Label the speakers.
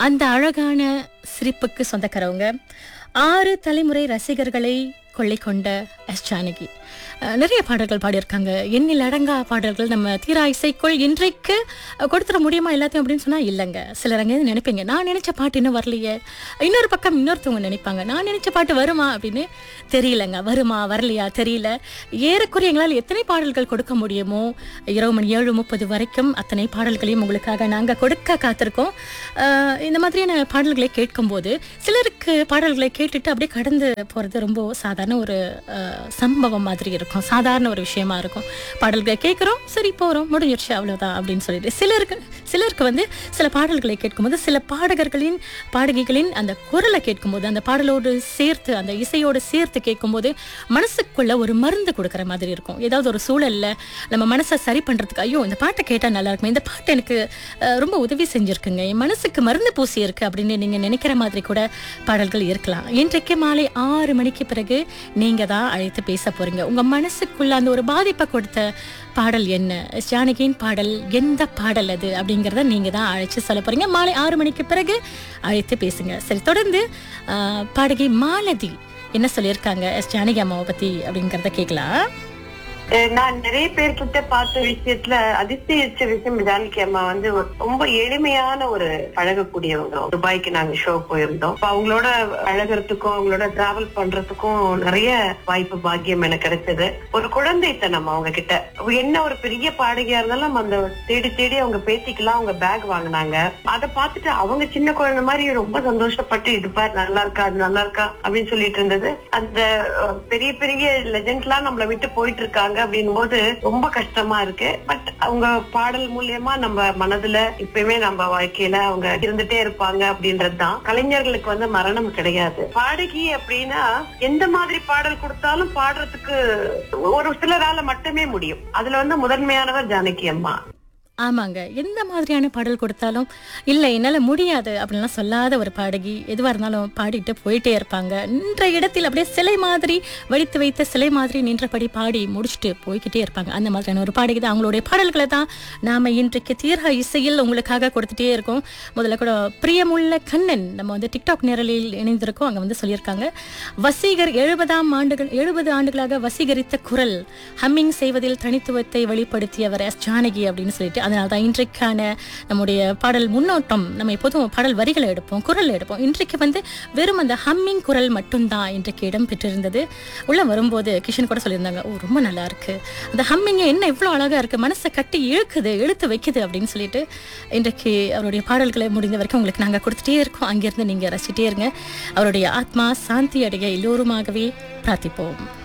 Speaker 1: அந்த அழகான சிரிப்புக்கு சொந்தக்காரவங்க ஆறு தலைமுறை ரசிகர்களை கொள்ளை கொண்ட எஸ் ஜானகி அஹ், நிறைய பாடல்கள் பாடியிருக்காங்க எண்ணில் அடங்கா பாடல்கள் நம்ம தீரா இசைக்குள் இன்றைக்கு அஹ், கொடுத்துட முடியுமா எல்லாத்தையும் அப்படின்னு சொன்னா இல்லைங்க சிலர் அங்கே நினைப்பீங்க நான் நினைச்ச பாட்டு இன்னும் வரலையே இன்னொரு பக்கம் இன்னொருத்தவங்க நினைப்பாங்க நான் நினைச்ச பாட்டு வருமா அப்படின்னு தெரியலங்க வருமா வரலையா தெரியல ஏறக்குறைய எங்களால் எத்தனை பாடல்கள் கொடுக்க முடியுமோ இரவு மணி ஏழு முப்பது வரைக்கும் அத்தனை பாடல்களையும் உங்களுக்காக நாங்கள் கொடுக்க காத்திருக்கோம் அஹ், இந்த மாதிரியான பாடல்களை கேட்கும்போது சிலருக்கு பாடல்களை கேட்டுட்டு அப்படியே கடந்து போகிறது ரொம்ப சாதாரண ஒரு அஹ், சம்பவம் மாதிரி இருக்கும் சாதாரண ஒரு விஷயமா இருக்கும் பாடல்களை கேட்குறோம் சரி போகிறோம் முடிஞ்சிருச்சு அவ்வளோதான் அப்படின்னு சொல்லிட்டு சிலருக்கு சிலருக்கு வந்து சில பாடல்களை கேட்கும்போது சில பாடகர்களின் பாடகிகளின் அந்த குரலை கேட்கும்போது அந்த பாடலோடு சேர்த்து அந்த இசையோடு சேர்த்து கேட்கும்போது மனசுக்குள்ள ஒரு மருந்து கொடுக்குற மாதிரி இருக்கும் ஏதாவது ஒரு சூழல்ல நம்ம மனசை சரி பண்றதுக்கு ஐயோ இந்த பாட்டை கேட்டா நல்லா இருக்குமே இந்த பாட்டு எனக்கு அஹ், ரொம்ப உதவி செஞ்சிருக்குங்க என் மனசுக்கு மருந்து பூசி இருக்கு அப்படின்னு நீங்க நினைக்கிற மாதிரி கூட பாடல்கள் இருக்கலாம் இன்றைக்கு மாலை ஆறு மணிக்கு பிறகு நீங்க தான் அழைத்து பேச போறீங்க உங்க மனசுக்குள்ள அந்த ஒரு பாதிப்பை கொடுத்த பாடல் என்ன ஜானகியின் பாடல் எந்த பாடல் அது அப்படிங்கிறத நீங்க தான் அழைச்சு சொல்ல போறீங்க மாலை ஆறு மணிக்கு பிறகு அழைத்து பேசுங்க சரி தொடர்ந்து ஆஹ், பாடகி மாலதி என்ன சொல்லியிருக்காங்க எஸ் ஜானகி அம்மாவை பத்தி அப்படிங்கிறத கேட்கலாம்
Speaker 2: அஹ் நான் நிறைய பேர்கிட்ட பார்த்த விஷயத்துல அதிசயிச்ச விஷயம் ஜானகி அம்மா வந்து ஒரு ரொம்ப எளிமையான ஒரு பழகக்கூடியவங்க துபாய்க்கு நாங்க ஷோ போயிருந்தோம் அப்ப அவங்களோட பழகுறதுக்கும் அவங்களோட டிராவல் பண்றதுக்கும் நிறைய வாய்ப்பு பாக்கியம் எனக்கு கிடைச்சது ஒரு குழந்தைத்தனம் அவங்க கிட்ட என்ன ஒரு பெரிய பாடகியா இருந்தாலும் நம்ம அந்த தேடி தேடி அவங்க பேத்திக்கெல்லாம் அவங்க பேக் வாங்கினாங்க அதை பார்த்துட்டு அவங்க சின்ன குழந்தை மாதிரி ரொம்ப சந்தோஷப்பட்டு இது பாரு நல்லா இருக்கா அது நல்லா இருக்கா அப்படின்னு சொல்லிட்டு இருந்தது அந்த அஹ், பெரிய பெரிய லெஜெண்ட்ஸ் எல்லாம் நம்மள விட்டு போயிட்டு இருக்காங்க அப்படின்னும் போது ரொம்ப கஷ்டமா இருக்கு பட் அவங்க பாடல் மூலியமா நம்ம மனதுல இப்பயுமே நம்ம வாழ்க்கையில அவங்க இருந்துட்டே இருப்பாங்க அப்படின்றதுதான் கலைஞர்களுக்கு வந்து மரணம் கிடையாது பாடகி அப்படின்னா எந்த மாதிரி பாடல் கொடுத்தாலும் பாடுறதுக்கு ஒரு சிலரால மட்டுமே முடியும் அதுல வந்து முதன்மையானவர் ஜானகி அம்மா
Speaker 1: ஆமாங்க எந்த மாதிரியான பாடல் கொடுத்தாலும் இல்லை என்னால் முடியாது அப்படின்லாம் சொல்லாத ஒரு பாடகி எதுவாக இருந்தாலும் பாடிட்டு போயிட்டே இருப்பாங்க நின்ற இடத்தில் அப்படியே சிலை மாதிரி வடித்து வைத்த சிலை மாதிரி நின்றபடி பாடி முடிச்சுட்டு போய்கிட்டே இருப்பாங்க அந்த மாதிரியான ஒரு பாடகி தான் அவங்களுடைய பாடல்களை தான் நாம் இன்றைக்கு தீர்க இசையில் உங்களுக்காக கொடுத்துட்டே இருக்கோம் முதல்ல கூட பிரியமுள்ள கண்ணன் நம்ம வந்து டிக்டாக் நேரலில் இணைந்திருக்கோம் அங்கே வந்து சொல்லியிருக்காங்க வசீகர் எழுபதாம் ஆண்டுகள் எழுபது ஆண்டுகளாக வசீகரித்த குரல் ஹம்மிங் செய்வதில் தனித்துவத்தை வெளிப்படுத்தியவர் எஸ் ஜானகி அப்படின்னு சொல்லிட்டு அதனால தான் இன்றைக்கான நம்முடைய பாடல் முன்னோட்டம் நம்ம எப்போதும் பாடல் வரிகளை எடுப்போம் குரல் எடுப்போம் இன்றைக்கு வந்து வெறும் அந்த ஹம்மிங் குரல் மட்டும்தான் இன்றைக்கு இடம் பெற்றிருந்தது உள்ள வரும்போது கிஷன் கூட சொல்லியிருந்தாங்க ஓ ரொம்ப நல்லா இருக்கு அந்த ஹம்மிங் என்ன இவ்வளோ அழகா இருக்கு மனசை கட்டி இழுக்குது இழுத்து வைக்குது அப்படின்னு சொல்லிட்டு இன்றைக்கு அவருடைய பாடல்களை முடிந்த வரைக்கும் உங்களுக்கு நாங்கள் கொடுத்துட்டே இருக்கோம் அங்கிருந்து நீங்கள் ரசிச்சிட்டே இருங்க அவருடைய ஆத்மா சாந்தி அடைய எல்லோருமாகவே பிரார்த்திப்போம்